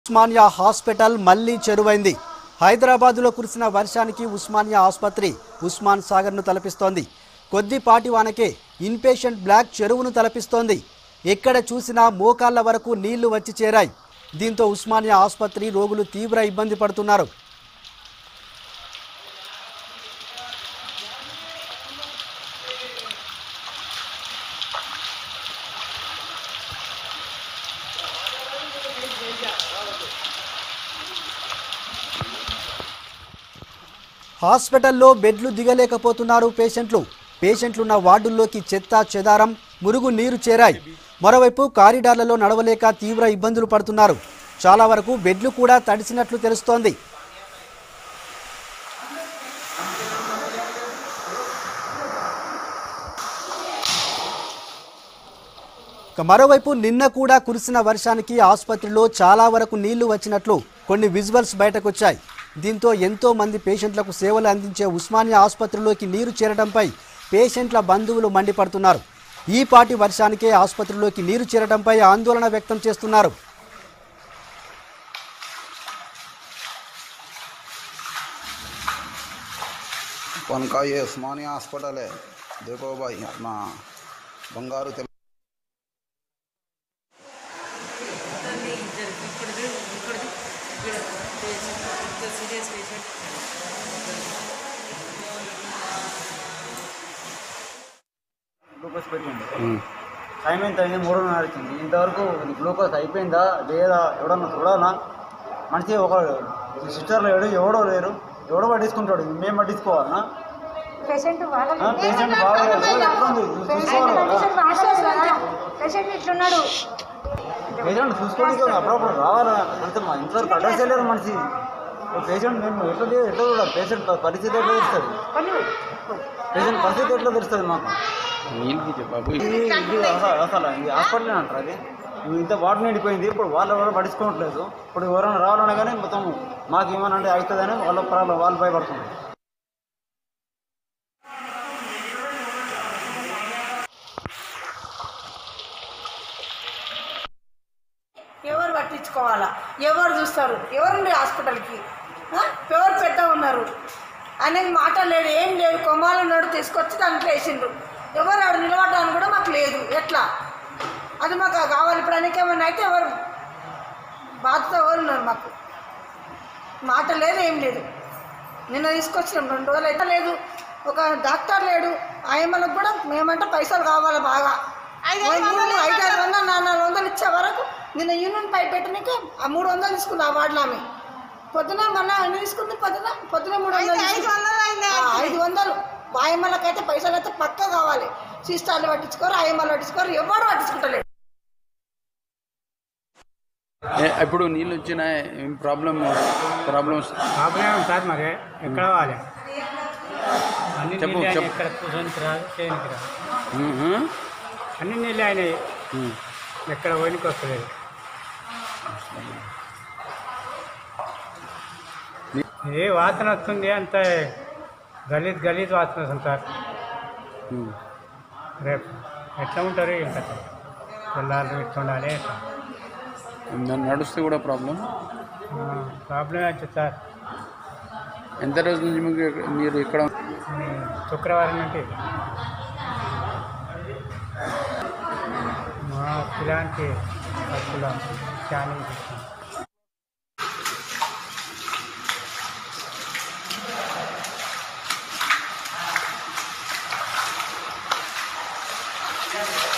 Osmania hospital మళ్లీ చెరువైంది హైదరాబాదులో కురిసిన వర్షానికి ఉస్మానియా ఆసుపత్రి ఉస్మాన్ సాగర్ను తలపిస్తోంది కొద్దిపాటి వానకే ఇన్పేషెంట్ బ్లాక్ చెరువును తలపిస్తోంది ఎక్కడ చూసినా మోకాళ్ల వరకు నీళ్లు వచ్చి చేరాయి దీంతో ఉస్మానియా ఆసుపత్రి రోగులు తీవ్ర ఇబ్బంది పడుతున్నారు హాస్పిటల్లో బెడ్లు దిగలేకపోతున్నారు పేషెంట్లు పేషెంట్లున్న వార్డుల్లోకి చెత్త చెదారం మురుగు నీరు చేరాయి మరోవైపు కారిడార్లలో నడవలేక తీవ్ర ఇబ్బందులు పడుతున్నారు చాలా వరకు బెడ్లు కూడా తడిసినట్లు తెలుస్తోంది ఇక మరోవైపు నిన్న కూడా కురిసిన వర్షానికి ఆసుపత్రిలో చాలా వరకు నీళ్లు వచ్చినట్లు కొన్ని విజువల్స్ బయటకొచ్చాయి దీంతో ఎంతో మంది పేషెంట్లకు సేవలు అందించే ఉస్మానియా ఆసుపత్రిలోకి నీరు చేరడంపై పేషెంట్ల బంధువులు మండిపడుతున్నారు ఈ పాటి వర్షానికే ఆసుపత్రిలోకి నీరు చేరడంపై ఆందోళన వ్యక్తం చేస్తున్నారు अपन का ये उस्मानिया हॉस्पिटल है देखो भाई अपना बंगारू तेल గ్లూకోజ్ పెట్టింది టైం ఎంత అయింది మూడున్నర వచ్చింది ఇంతవరకు ఇది గ్లూకోజ్ అయిపోయిందా లేదా ఎవడన్నా చూడాలా మనిషి ఒక సిస్టర్లు లేడు ఎవడో లేరు ఎవడో పట్టించుకుంటాడు మేము పట్టించుకోవాలనా పేషెంట్ వాళ్ళని ఆ, పేషెంట్ బాగాలేదు ఎట్లుంది చూసుకోవాలి కదా పేషెంట్ బాగాలేదు పేషెంట్ ఇట్లున్నాడు పేషెంట్ చూసుకోవడానికి అప్పుడప్పుడు రావాలా అంటే మా ఇంట్లో వరకు అడ్రస్ వెళ్ళారు మనిషి ఓ పేషెంట్ మేము ఎట్లా చే- ఎట్లా చూడాలి పేషెంట్ పరిస్థితి ఎట్లా తెలుస్తుంది కొన్ని పేషెంట్ పరిస్థితి ఎట్లా తెలుస్తుంది మాకు ఇది ఇది అసలు అసలు ఇది హాస్పిటల్ అంటారు అది నువ్వు ఇంత వాటర్ నిండిపోయింది ఇప్పుడు వాళ్ళు ఎవరు పట్టించుకోవట్లేదు ఇప్పుడు ఎవరైనా రావాలన్నా కానీ మొత్తం మాకు ఏమన్నా అంటే అవుతుందని వాళ్ళ ప్రాబ్లం వాళ్ళు భయపడుతున్నారు ఎవరు పట్టించుకోవాలా ఎవరు చూస్తారు ఎవరుండి హాస్పిటల్కి ఆ? ఎవరు పెట్ట ఉన్నారు అనేది మాట లేదు ఏం లేదు కొమ్మాలు ఉన్నాడు తీసుకొచ్చి దాంట్లో వేసిండ్రు ఎవరు ఆడు నిలబడడానికి కూడా మాకు లేదు ఎట్లా అది మాకు కావాలి ఇప్పుడు అనేకేమన్నా అయితే ఎవరు బాధ్యత ఎవరు ఉన్నారు మాకు మాట లేదు ఏం లేదు నిన్న తీసుకొచ్చినాం రెండు రోజులు అయితే లేదు ఒక డాక్టర్ లేడు ఆయమ్మలకు కూడా మేమంటే పైసలు కావాలి బాగా ఐదు ఐదు వందలు నాలుగు వందలు ఇచ్చే వరకు నిన్న యూనియన్ పై పెట్టడానికి ఆ మూడు వందలు తీసుకుంది ఆ వార్డులో ఆమె పొద్దున మొన్న ఎన్ని తీసుకుంది పొద్దున పొద్దున మూడు వందలు తీసుకుంది. ఆ, ఐదు వందలు ఆయమ్మలకైతే పైసలు అయితే పక్క కావాలి సిస్టార్లు పట్టించుకోరు ఆయమ్మలు పట్టించుకోరు ఎవరు పట్టించుకుంటలేరు ఏ- ఇప్పుడు నీళ్ళు వచ్చిన ఏం ప్రాబ్లం ప్రాబ్లమ్స్ ప్రాబ్లం సార్ మరి ఎక్కడ పోవాలి అన్ని చెప్పు, నీళ్ళు చెప్పు. ఎక్కడ కూర్చొనికి రాదు చేయనికి రాదు అన్ని నీళ్ళు అయినాయి ఎక్కడ పోయినకి వస్తలేదు ఏ వాసన వస్తుంది అంత గలీజ్ గలీజ్ వాసన వస్తుంది సార్ రేపు ఎట్లా ఉంటారు ఇంకా పిల్లలు ఇట్లుండాలి ఎట్లా నడుస్తే కూడా ప్రాబ్లం ప్రాబ్లం అయితే సార్ ఎంత రోజుల నుంచి మీకు ఇక్కడ- మీరు ఇక్కడ ఉమ్, శుక్రవారం నుండి మా పిల్లానికి అసలు స్కానింగ్ చేస్తాం ఆ